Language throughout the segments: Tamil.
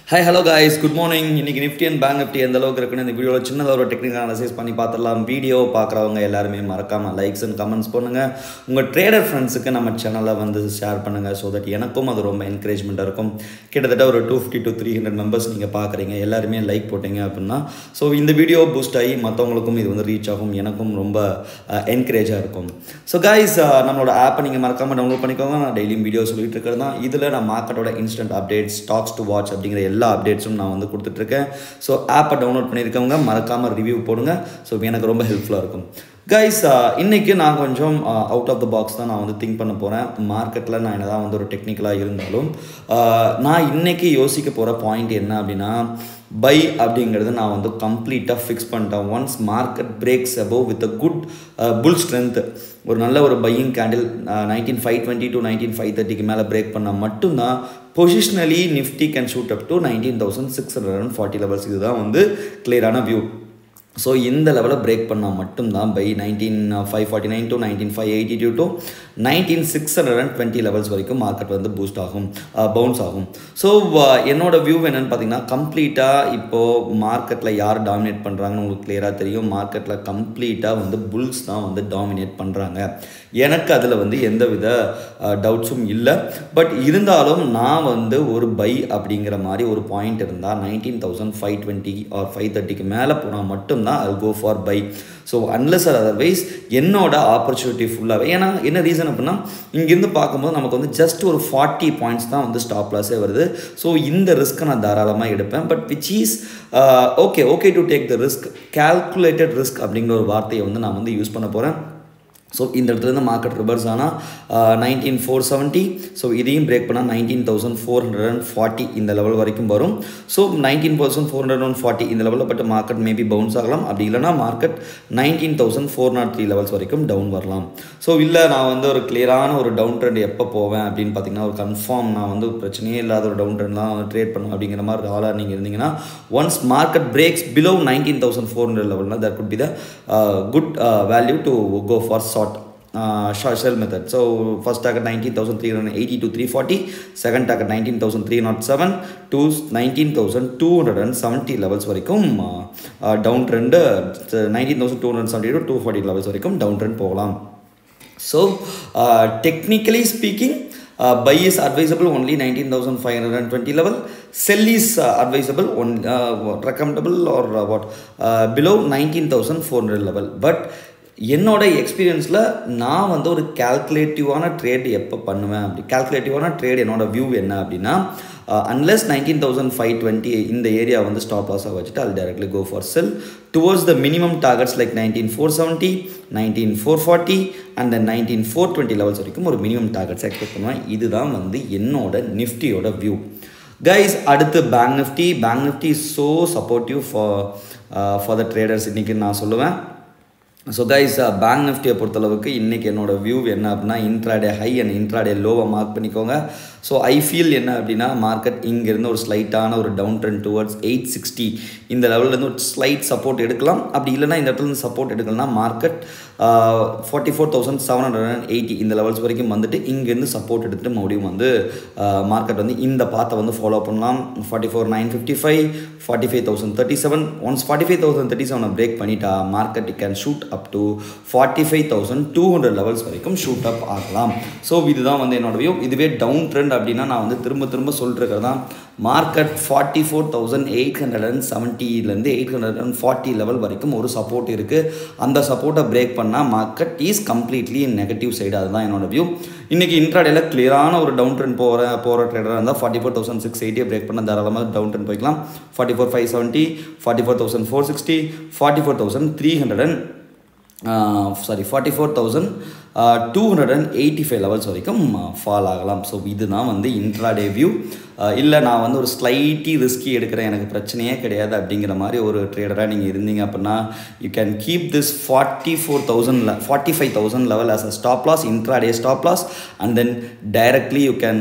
hi hello guys good morning இன்னைக்கு நிஃப்டி அண்ட் பேங்க் நிஃப்டி எந்த அளவுக்கு இருக்குன்னு இந்த வீடியோவில் சின்னதாக ஒரு டெக்னிக்கல் அனலைசிஸ் பண்ணி பார்த்துடலாம் வீடியோ பார்க்குறவங்க எல்லாருமே மறக்காமல் லைக்ஸ் அண்ட் கமெண்ட்ஸ் பண்ணுங்கள் உங்கள் ட்ரேடர் ஃப்ரெண்ட்ஸுக்கு நம்ம சேனலை வந்து ஷேர் பண்ணுங்கள் ஸோ தட் எனக்கும் அது ரொம்ப என்கரேஜ்மெண்ட்டாக இருக்கும் கிட்டத்தட்ட ஒரு two fifty to three hundred members நீங்கள் பார்க்குறீங்க எல்லாருமே லைக் போட்டீங்க அப்படின்னா ஸோ இந்த வீடியோ பூஸ்ட் ஆகி மற்றவங்களுக்கும் இது வந்து ரீச் ஆகும் எனக்கும் ரொம்ப என்கரேஜாக இருக்கும் ஸோ காய்ஸ் நம்மளோட ஆப்பை நீங்கள் மறக்காமல் டவுன்லோட் பண்ணிக்கோங்க நான் டெய்லியும் வீடியோ சொல்லிட்டு இருக்கிறது தான் இதில் நான் மார்க்கெட்டோட instant updates stocks to watch அப்படிங்கிற எல்லா அப்டேட்ஸும் நான் வந்து கொடுத்துட்ருக்கேன் ஸோ ஆப்பை டவுன்லோட் பண்ணியிருக்கவங்க மறக்காமல் ரிவ்யூ போடுங்க ஸோ எனக்கு ரொம்ப ஹெல்ப்ஃபுல்லாக இருக்கும் கைஸ் இன்றைக்கி நான் கொஞ்சம் அவுட் ஆஃப் த பாக்ஸ் தான் நான் வந்து திங்க் பண்ண போகிறேன் மார்க்கெட்டில் நான் என்ன தான் வந்து ஒரு டெக்னிக்கலாக இருந்தாலும் நான் இன்றைக்கி யோசிக்க போகிற பாயிண்ட் என்ன அப்படின்னா பை அப்படிங்கிறது நான் வந்து கம்ப்ளீட்டாக ஃபிக்ஸ் பண்ணிட்டேன் once market breaks above with a good bull strength ஒரு நல்ல ஒரு buying candle nineteen five twenty to nineteen five தேர்ட்டிக்கு மேலே பிரேக் பண்ணால் மட்டும்தான் positionally Nifty can shoot up to nineteen thousand six hundred and forty levels இதுதான் வந்து கிளியரான வியூ ஸோ இந்த லெவலில் பிரேக் பண்ணால் மட்டும்தான் buy nineteen five forty nine to nineteen five eighty two to nineteen six hundred and twenty levels வரைக்கும் மார்க்கெட் வந்து பூஸ்ட் ஆகும் பவுன்ஸ் ஆகும் ஸோ என்னோட வியூ என்னென்னு பார்த்தீங்கன்னா கம்ப்ளீட்டாக இப்போது மார்க்கெட்டில் யார் டாமினேட் பண்ணுறாங்கன்னு உங்களுக்கு கிளியராக தெரியும் மார்க்கெட்டில் கம்ப்ளீட்டாக வந்து புல்ஸ் தான் வந்து டாமினேட் பண்ணுறாங்க எனக்கு அதில் வந்து எந்த வித டவுட்ஸும் இல்லை பட் இருந்தாலும் நான் வந்து ஒரு பை அப்படிங்கிற மாதிரி ஒரு பாயிண்ட் இருந்தால் nineteen thousand five twenty or five தேர்ட்டிக்கு மேலே போனால் மட்டும்தான் I go for buy so unless or otherwise என்னோட ஆப்பர்ச்சுனிட்டி ஃபுல்லாகவே ஏன்னா என்ன ரீசன் அப்படின்னா இங்கேருந்து பார்க்கும்போது நமக்கு வந்து ஜஸ்ட் ஒரு ஃபார்ட்டி பாயிண்ட்ஸ் தான் வந்து ஸ்டாப் லாஸே வருது ஸோ இந்த ரிஸ்க்கை நான் தாராளமாக எடுப்பேன் but which is okay okay to take the risk calculated risk அப்படிங்கிற ஒரு வார்த்தையை வந்து நான் வந்து யூஸ் பண்ண போகிறேன் ஸோ இந்த இடத்துலேருந்து மார்க்கெட் ரிவர்ஸ் ஆனால் நைன்டீன் ஃபோர் செவன்ட்டி ஸோ இதையும் பிரேக் பண்ணால் nineteen thousand four hundred and forty இந்த லெவல் வரைக்கும் வரும் so nineteen thousand four hundred and forty இந்த லெவலில் பட்டு மார்க்கெட் மேபி பவுன்ஸ் ஆகலாம் அப்படி இல்லைனா market nineteen thousand four not three levels வரைக்கும் டவுன் வரலாம் ஸோ இல்லை நான் வந்து ஒரு கிளியரான ஒரு டவுன் ட்ரெண்ட் எப்போ போவேன் அப்படின்னு பார்த்தீங்கன்னா ஒரு கன்ஃபார்ம் நான் வந்து பிரச்சனையே இல்லாத ஒரு டவுன் ட்ரெண்ட் தான் வந்து ட்ரேட் பண்ணுவேன் அப்படிங்கிற மாதிரி ஆளாக நீங்கள் இருந்தீங்கன்னா once market breaks below nineteen thousand four hundred லெவல்னா that good be the good value to go for short short sell method so first target nineteen thousand three hundred eighty to three forty second target nineteen thousand three not seven to nineteen thousand two hundred and seventy levels வரைக்கும் down trend nineteen thousand two hundred seventy to two forty levels வரைக்கும் டவுன் ட்ரெண்ட் போகலாம் so technically speaking uh, buy is advisable only 19520 level sell is uh, advisable on uh, what, recommendable or uh, what uh, below 19400 level but என்னோட எக்ஸ்பீரியன்ஸில் நான் வந்து ஒரு கேல்குலேட்டிவான ட்ரேட் எப்போ பண்ணுவேன் அப்படி கேல்குலேட்டிவான ட்ரேட் என்னோட வியூ என்ன அப்படின்னா unless nineteen thousand five twenty இந்த ஏரியா வந்து ஸ்டாப் லாஸாக வச்சுட்டு அது directly go for sell towards the minimum targets like nineteen four seventy nineteen four forty and then nineteen four twenty levels வரைக்கும் ஒரு மினிமம் டார்கெட்ஸ் எக்ஸ்பெக்ட் பண்ணுவேன் இதுதான் வந்து என்னோட நிஃப்டியோட வியூ கைஸ் அடுத்து Bank Nifty Bank Nifty so supportive for for the traders இன்றைக்கி நான் சொல்லுவேன் ஸோ கைஸ் பேங்க் நிஃப்டியை பொறுத்தளவுக்கு இன்றைக்கி என்னோடய வியூ என்ன அப்படின்னா இன்ட்ராடே ஹை அண்ட் இன்ட்ராடே லோவை மார்க் பண்ணிக்கோங்க ஸோ ஐ ஃபீல் என்ன அப்படின்னா மார்க்கெட் இங்கேருந்து ஒரு ஸ்லைட்டான ஒரு down trend towards eight sixty இந்த லெவல்லேருந்து ஒரு ஸ்லைட் சப்போர்ட் எடுக்கலாம் அப்படி இல்லைனா இந்த இடத்துலேருந்து சப்போர்ட் எடுக்கலனா market forty four thousand seven hundred and eighty இந்த லெவல்ஸ் வரைக்கும் வந்துட்டு இங்கேருந்து சப்போர்ட் எடுத்துகிட்டு மறுபடியும் வந்து மார்க்கெட் வந்து இந்த பாத்தை வந்து ஃபாலோ பண்ணலாம் forty four nine fifty five forty five thousand thirty seven once forty five thousand thirty செவனை பிரேக் பண்ணிட்டா market can shoot up to forty five thousand two hundred levels வரைக்கும் ஷூட் அப் ஆகலாம் ஸோ இதுதான் வந்து என்னோட வியூ இதுவே டவுன் ட்ரெண்ட் அப்படின்னா நான் வந்து திரும்ப திரும்ப சொல்லிருக்கிறது தான் market forty four thousand eight hundred and செவன்ட்டிலேருந்து eight hundred and forty level வரைக்கும் ஒரு சப்போர்ட் இருக்குது அந்த சப்போர்ட்டை பிரேக் பண்ணால் market is completely negative side அதுதான் என்னோட வியூ இன்றைக்கி இன்ட்ராடேல கிளியரான ஒரு டவுன் ட்ரெண்ட் போகிற போகிற ட்ரேடராக இருந்தால் ஃபார்ட்டி ஃபோர் தௌசண்ட் சிக்ஸ் எயிட்டியை பிரேக் பண்ண தாராளமாக டவுன் ட்ரெண்ட் போய்க்கலாம் forty four five seventy forty four thousand four sixty forty four thousand three hundred and sorry forty four thousand two hundred and eighty five levels வரைக்கும் ஃபால் ஆகலாம் ஸோ இதுதான் வந்து இன்ட்ராடே வியூ இல்லை நான் வந்து ஒரு ஸ்லைட்டி ரிஸ்கி எடுக்கிறேன் எனக்கு பிரச்சனையே கிடையாது அப்படிங்கிற மாதிரி ஒரு ட்ரேடராக நீங்கள் இருந்தீங்க அப்படின்னா you can keep this forty four thousand forty five thousand level as a stop loss intraday stop loss and then directly you can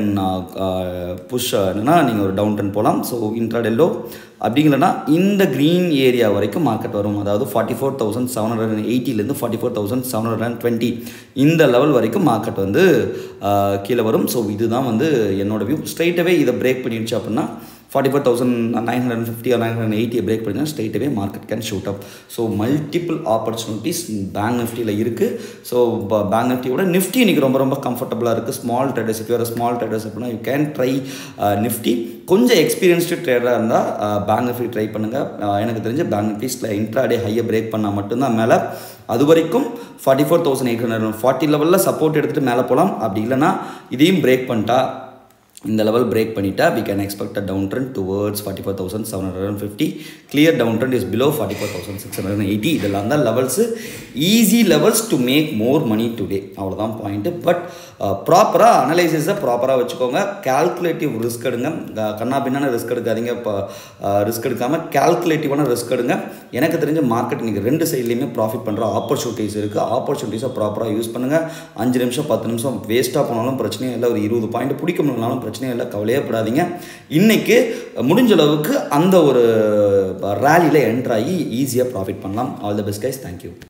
push என்னன்னா நீங்கள் ஒரு டவுன் டென் போகலாம் ஸோ இன்ட்ராடேலோ அப்படிங்களா இந்த க்ரீன் ஏரியா வரைக்கும் மார்க்கெட் வரும் அதாவது forty four thousand seven hundred and எயிட்டிலேருந்து forty four thousand seven hundred and twenty இந்த லெவல் வரைக்கும் மார்க்கெட் வந்து கீழே வரும் ஸோ இதுதான் வந்து என்னோட வியூ ஸ்ட்ரைட்டாகவே இதை பிரேக் பண்ணிடுச்சு அப்படின்னா forty four thousand nine hundred fifty or nine hundred எயிட்டியை பிரேக் பண்ணிங்கன்னா ஸ்ட்ரெயிட்டவே market can shoot up so multiple opportunities bank நிஃப்டியில் இருக்குது ஸோ பேங்க் நிஃப்டியோட நிஃப்டி இன்றைக்கி ரொம்ப ரொம்ப கம்ஃபர்டபுளாக இருக்குது ஸ்மால் ட்ரேடர்ஸ் இப்போ ஒரு ஸ்மால் ட்ரேடர்ஸ் அப்படின்னா யூ கேன் ட்ரை நிஃப்டி கொஞ்சம் எக்ஸ்பீரியன்ஸ்டு ட்ரேடராக இருந்தால் பேங்க் நிஃப்டி ட்ரை பண்ணுங்கள் எனக்கு தெரிஞ்ச பேங்க் நிஃப்டிஸில் இன்ட்ராடே ஹையை பிரேக் பண்ணால் மட்டும்தான் மேலே அது வரைக்கும் forty four thousand eight hundred forty லெவலில் சப்போர்ட் எடுத்துகிட்டு மேலே போகலாம் அப்படி இல்லைனா இதையும் பிரேக் பண்ணிட்டா இந்த லெவல் பிரேக் பண்ணிட்டா we can expect a down trend towards forty four thousand seven hundred and fifty clear down trend is below forty four thousand six hundred and eighty இதெல்லாம் தான் levels easy levels to make more money today அவ்வளோதான் பாயிண்ட்டு பட் ப்ராப்பராக அனலைசிஸை ப்ராப்பராக வச்சுக்கோங்க கால்குலேட்டிவ் ரிஸ்க் எடுங்க கண்ணா பின்னான ரிஸ்க் எடுக்காதீங்க இப்போ ரிஸ்க் எடுக்காமல் கால்குலேட்டிவான ரிஸ்க் எடுங்க எனக்கு தெரிஞ்ச மார்க்கெட் இன்றைக்கி ரெண்டு சைட்லேயுமே ப்ராஃபிட் பண்ணுற ஆப்பர்ச்சுனிட்டிஸ் இருக்குது ஆப்பர்ச்சுனிட்டிஸை ப்ராப்பராக யூஸ் பண்ணுங்கள் அஞ்சு நிமிஷம் பத்து நிமிஷம் வேஸ்ட்டாக போனாலும் பிரச்சனையே இல்லை ஒரு இருபது பாயிண்ட் பிடிக்க முடியலனாலும் பிரச்சனையே இல்லை கவலையப்படாதீங்க இன்றைக்கி முடிஞ்ச அளவுக்கு அந்த ஒரு ரேலியில் என்ட்ராகி ஈஸியாக ப்ராஃபிட் பண்ணலாம் all the best guys thank you